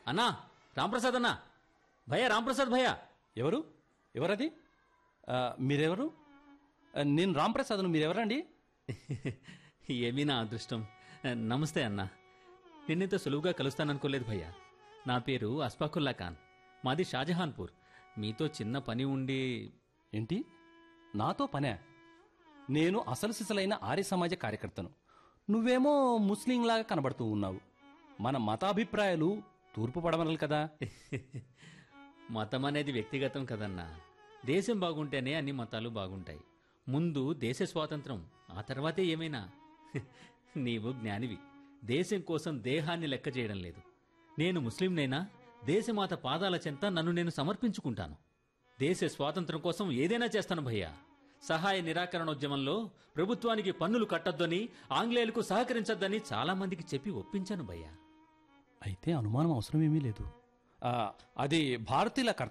అన్నా రాంప్రసాద్ అన్నా భయ్యా రాంప్రసాద్ భయ్యా ఎవరు ఎవరది ఆ, మీరెవరు ఆ, నేను రాంప్రసాద్ను మీరెవరండి ఏమీ నా అదృష్టం నమస్తే అన్నా నిన్నింత సులువుగా కలుస్తాననుకోలేదు భయ్యా నా పేరు అస్ఫాకుల్లా ఖాన్ మాది షాజహాన్పూర్ మీతో చిన్న పని ఉండి ఏంటి నాతో పనే నేను అసలు సిసలైన ఆర్య సమాజ కార్యకర్తను నువ్వేమో ముస్లింలాగా కనబడుతూ ఉన్నావు మన మతాభిప్రాయాలు తూర్పు పడమనలు కదా మతం అనేది వ్యక్తిగతం కదన్నా దేశం బాగుంటేనే అన్ని మతాలు బాగుంటాయి ముందు దేశ స్వాతంత్రం ఆ తర్వాతే ఏమైనా నీవు జ్ఞానివి దేశం కోసం దేహాన్ని లెక్క చేయడం లేదు నేను ముస్లింనైనా దేశమాత పాదాల చెంత నన్ను నేను సమర్పించుకుంటాను దేశ స్వాతంత్రం కోసం ఏదైనా చేస్తాను భయ్యా సహాయ నిరాకరణోద్యమంలో ప్రభుత్వానికి పన్నులు కట్టొద్దని ఆంగ్లేయులకు సహకరించొద్దని చాలా మందికి చెప్పి ఒప్పించాను భయ్యా అయితే అనుమానం అవసరమేమీ లేదు ఆ, అది భారతీయుల కర్తవ్యం